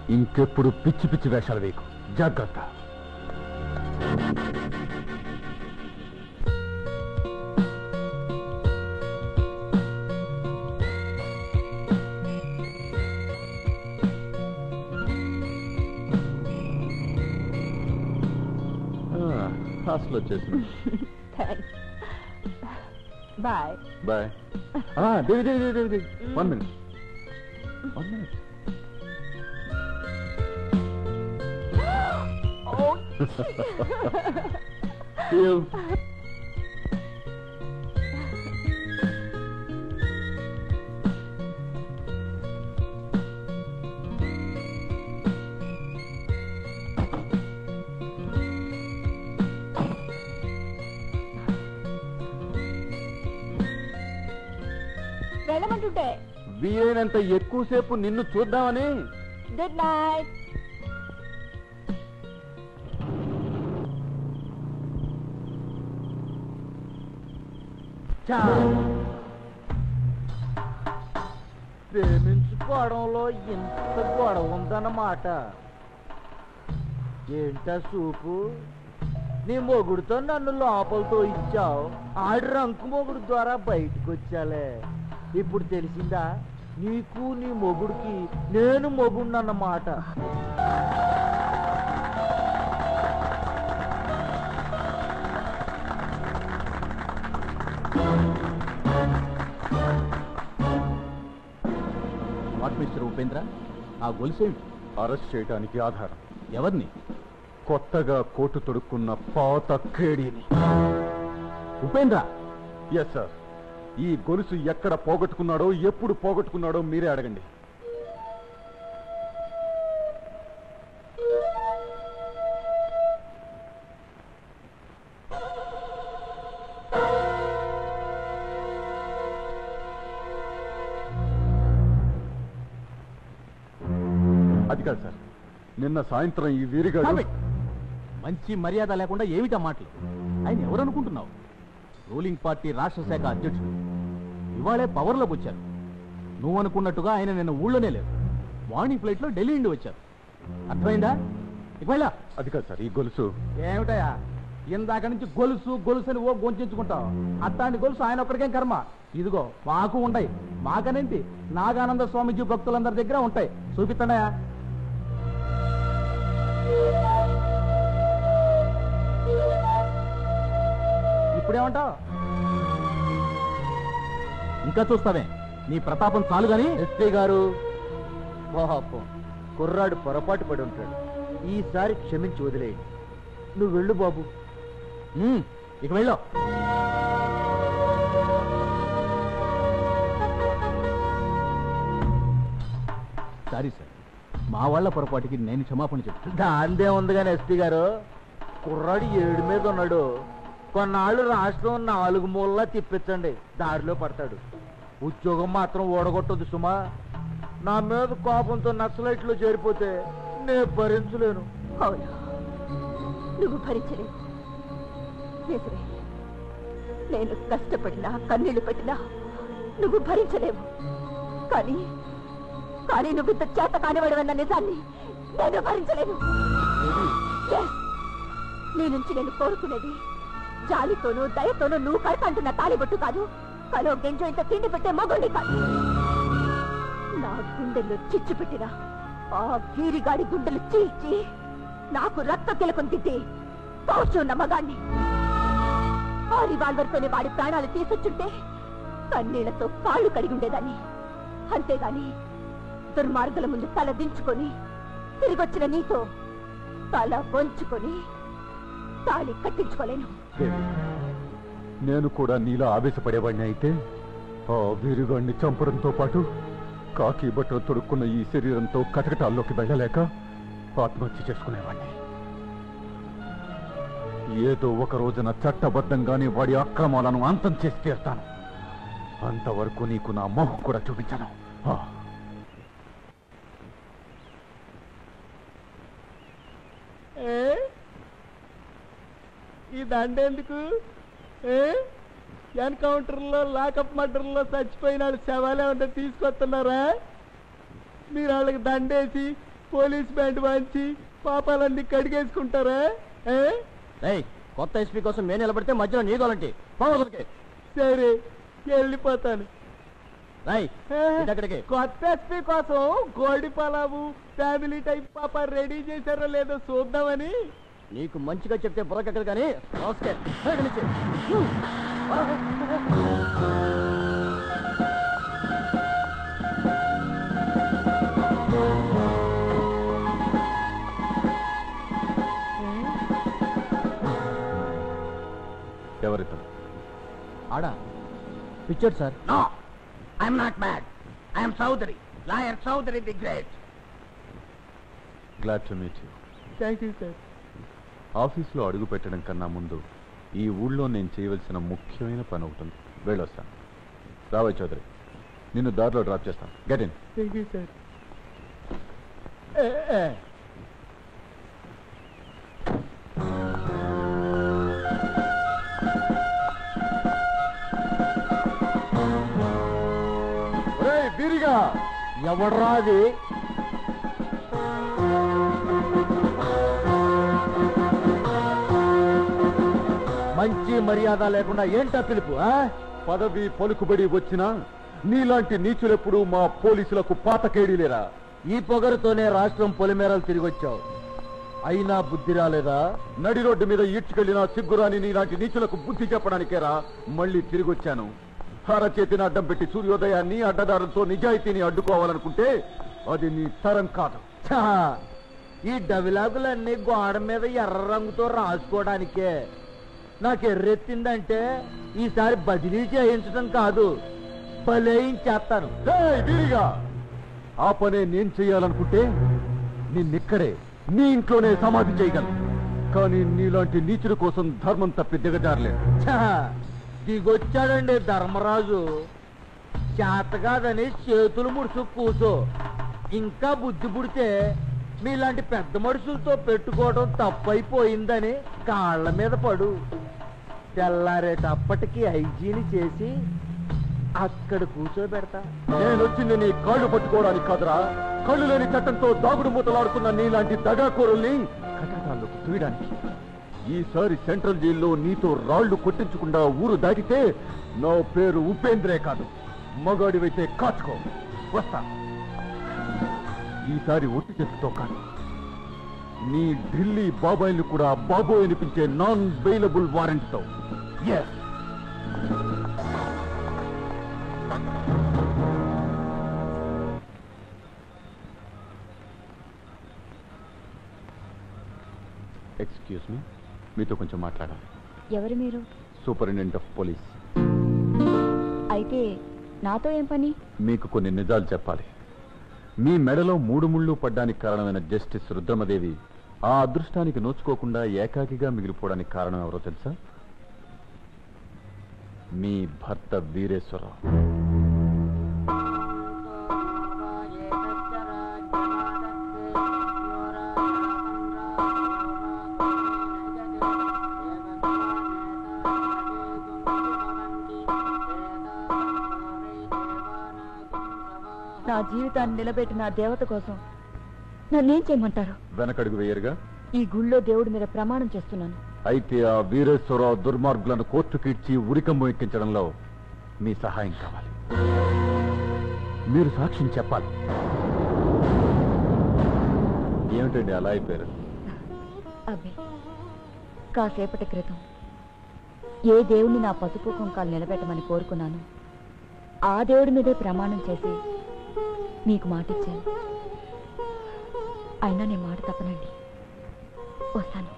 ఇంకెప్పుడు పిచ్చి పిచ్చి వేషాలు వేయకు జాగ్రత్త హాస్టల్ వచ్చేసింది thanks bye bye Devi Devi Devi Devi Devi one minute one minute you. వెళ్ళమంటుంటే వీలైనంత ఎక్కువసేపు నిన్ను చూద్దామని గుడ్ నైట్ ప్రేమించుకోవడంలో ఇంత గొడవ ఉందన్నమాట ఏంటా సూపు నీ మొగుడుతో నన్ను లోపలతో ఇచ్చావు ఆడి రంకు మొగుడు ద్వారా బయటకు వచ్చాలే ఇప్పుడు తెలిసిందా నీకు నీ మొగుడికి నేను మొగుడినన్నమాట వాట్ మిస్టర్ ఉపేంద్ర ఆ గొలుసేమిటి అరెస్ట్ చేయడానికి ఆధారం ఎవరిని కొత్తగా కోటు తొడుక్కున్న పాత కేడీని ఉపేంద్ర ఎస్ సార్ ఈ గొలుసు ఎక్కడ పోగొట్టుకున్నాడో ఎప్పుడు పోగొట్టుకున్నాడో మీరే అడగండి అది కాదు సార్ నిన్న సాయంత్రం ఈ వీరిగాడు మంచి మర్యాద లేకుండా ఏమిటా మాటలు ఆయన ఎవరనుకుంటున్నావు రూలింగ్ పార్టీ రాష్ట్ర శాఖ అధ్యక్షుడు ఇవాళే పవర్లోకి వచ్చారు నువ్వు అనుకున్నట్టుగా ఆయన నిన్న ఊళ్ళోనే లేరు మార్నింగ్ ఫ్లైట్ లో ఢిల్లీ నుండి వచ్చారు అర్థమైందా ఇక వెళ్ళా అది కాదు సార్ ఈ గొలుసు ఏమిటయా ఇందాక నుంచి గొలుసు గొలుసు అని ఓ గొంచుకుంటావు అట్లాంటి గొలుసు ఆయన ఒక్కడికేం కర్మ ఇదిగో మాకు ఉంటాయి మాకనేంటి నాగానంద స్వామీజీ భక్తులందరి దగ్గర ఉంటాయి చూపిస్తాడయా ఇప్పుడేమంటావు ఇంకా చూస్తావే నీ ప్రతాపం చాలు గాని ఎస్పీ గారు పాపం కుర్రాడు పొరపాటు పడి ఉంటాడు ఈసారి క్షమించి వదిలేయండి నువ్వు వెళ్ళు బాబు ఉమ్, ఇక వెళ్ళు సారీ సార్ మా వాళ్ళ పొరపాటుకి నేను క్షమాపణ చెప్తాను దాందే ఉంది కానీ ఎస్పీ గారు కుర్రాడు ఏడు మీద ఉన్నాడు కొన్నాళ్ళు రాష్ట్రం నాలుగు మూలలా తిప్పించండి దారిలో పడతాడు ఉద్యోగం మాత్రం ఓడగొట్టదు సుమా నా మీద కోపంతో నక్సలైట్లో చేరిపోతే నేను భరించలేను అవును నువ్వు భరించలేవు నిజమే నేను కష్టపడినా కన్నీళ్లు పెట్టినా నువ్వు భరించలేవు కానీ కానీ నువ్వు ఇంత చేత కానివాడవన్న నిజాన్ని నేను భరించలేను Yes. నీ నుంచి నేను కోరుకునేది జాలితోనూ దయతోనూ నువ్వు కడతంటున్న తాలిబొట్టు కాదు కలో గెంజో ఇంత తిండి పెట్టే మగొండి కాదు నా గుండెల్లో చిచ్చు పెట్టిన ఆ వీరిగాడి గుండెలు చీల్చి నాకు రక్త తిలకం తిట్టి పౌచున్న మగాణ్ణి ఆ రివాల్వర్తోనే వాడి ప్రాణాలు తీసుకొచ్చుంటే కన్నీళ్లతో కాళ్ళు కడిగి ఉండేదాన్ని అంతేగాని దుర్మార్గుల ముందు తల దించుకొని తిరిగొచ్చిన నీతో తల వంచుకొని తాళి కట్టించుకోలేను దేవి, నేను కూడా నీలా ఆవేశపడేవాడిని అయితే ఆ వీరుగాడిని చంపడంతో పాటు కాకి బట్టలు తొడుక్కున్న ఈ శరీరంతో కటకటాల్లోకి వెళ్ళలేక ఆత్మహత్య చేసుకునేవాడిని ఏదో ఒక రోజున చట్టబద్ధంగానే వాడి అక్రమాలను అంతం చేసి తీరుతాను అంతవరకు నీకు నా మొహం కూడా చూపించాను ఆ. ఈ దండ ఎందుకు ఎన్కౌంటర్లో లాకప్ మర్డర్లో చచ్చిపోయిన వాళ్ళ శవాలే ఉంటే తీసుకొస్తున్నారా మీరు వాళ్ళకి దండేసి పోలీస్ బ్యాండ్ వాంచి పాపాలన్నీ కడిగేసుకుంటారా ఏ? రేయ్ కొత్త ఎస్పీ కోసం మేము నిలబడితే మధ్యలో నీ గోలంటి పోవదలకి సరే వెళ్ళిపోతాను రాయ్ ఇటక్కడికి కొత్త ఎస్పీ కోసం గోడి పలావు ఫ్యామిలీ టైప్ పాప రెడీ చేశారో లేదో చూద్దామని నీకు మంచిగా చెప్తే బుర్రకెక్కడు కానీ రాసుకే ఇక్కడి నుంచి. ఎవరితను ఆడా పిచ్చాడు sir No, I'm not mad. I am Chowdhury, lawyer Chowdhury the Great. Glad to meet you thank you sir ఆఫీస్లో అడుగు పెట్టడం కన్నా ముందు ఈ ఊళ్ళో నేను చేయవలసిన ముఖ్యమైన పని ఒకటి ఉంది వెళ్ళొస్తాను రావయ్య చౌదరి నిన్ను దారిలో డ్రాప్ చేస్తాను get in thank you sir వీరిగా ఎవడ్రా అది మంచి మర్యాద లేకుండా ఏంటా పిలుపు ఆ? పదవి పలుకుబడి వచ్చినా నీలాంటి నీచులెప్పుడు మా పోలీసులకు పాతకేడీలేరా ఈ పొగరుతోనే రాష్ట్రం పొలిమేరలు తిరిగొచ్చావు అయినా బుద్ధి రాలేదా నడి రోడ్డు మీద ఈడ్చుకెళ్లిన సిగ్గురాని నీలాంటి నీచులకు బుద్ధి చెప్పడానికేరా మళ్ళీ తిరిగొచ్చాను చేతిని అడ్డం పెట్టి సూర్యోదయాన్ని అడ్డదారులతో నిజాయితీని అడ్డుకోవాలనుకుంటే అది నీ తరం కాదు ఛా! ఈ డవిలాగులన్నీ గోడ మీద ఎర్ర రంగుతో రాసుకోవడానికే నాకు ఎర్రెత్తిందంటే ఈసారి బదిలీ చేయించడం కాదు బలేయించేస్తాను ఏయ్, వీరిగా ఆ పనే నేను చెయ్యాలనుకుంటే నిన్నిక్కడే నీ ఇంట్లోనే సమాధి చేయగలను కానీ నీలాంటి నీచుల కోసం ధర్మం తప్పి దిగజారలేదు ఛా! దిగొచ్చాడండి ధర్మరాజు చేత కాదని చేతులు ముడుచు కూసో ఇంకా బుద్ధి పుడితే మీలాంటి పెద్ద మనుషులతో పెట్టుకోవడం తప్పైపోయిందని కాళ్ళ మీద పడు తెల్లారేటప్పటికి ఐజీని చేసి అక్కడ కూర్చోబెడతా నేను వచ్చింది నీ కాళ్ళు పట్టుకోవడానికి కాదురా కళ్ళు లేని చట్టంతో దాగుడు మూతలాడుతున్న నీలాంటి దగాకోరుల్ని కటకాల్లోకి తూయడానికి ఈసారి సెంట్రల్ జైల్లో నీతో రాళ్లు కొట్టించకుండా ఊరు దాటితే నా పేరు ఉపేంద్రే కాదు మగాడివైతే కాచుకో వస్తా ఈసారి ఒట్టి చేతితో కాదు నీ ఢిల్లీ బాబాయిని కూడా బాబోయ్ అనిపించే నాన్ బెయిలబుల్ వారెంట్తో ఎస్ ఎక్స్క్యూజ్ మీ మీతో కొంచెం మాట్లాడాలి ఎవరు మీరు సూపరింటెండెంట్ ఆఫ్ పోలీస్ అయితే నాతో ఏం పని మీకు కొన్ని నిజాలు చెప్పాలి మీ మెడలో మూడు ముళ్ళు పడ్డానికి కారణమైన జస్టిస్ రుద్రమదేవి ఆ అదృష్టానికి నోచుకోకుండా ఏకాకిగా మిగిలిపోవడానికి కారణం ఎవరో తెలుసా మీ భర్త వీరేశ్వరరావు నా జీవితాన్ని నిలబెట్టిన ఆ దేవత కోసం నన్నేం చేయమంటారు వెనకడుగు వేయరుగా ఈ గుళ్ళో దేవుడి మీద ప్రమాణం చేస్తున్నాను అయితే ఆ వీరేశ్వరరావు దుర్మార్గులను కోర్టుకిడ్చి ఉరికమ్ము ఎక్కించడంలో మీ సహాయం కావాలి మీరు సాక్ష్యం చెప్పాలి ఏమిటండి అలా అయిపోయారు అబ్బే కాసేపటి క్రితం ఏ దేవుణ్ణి నా పసుపు కుంకాలు నిలబెట్టమని కోరుకున్నాను ఆ దేవుడి మీదే ప్రమాణం చేసి మీకు మాటిచ్చాను అయినా నేను మాట తప్పనండి వస్తాను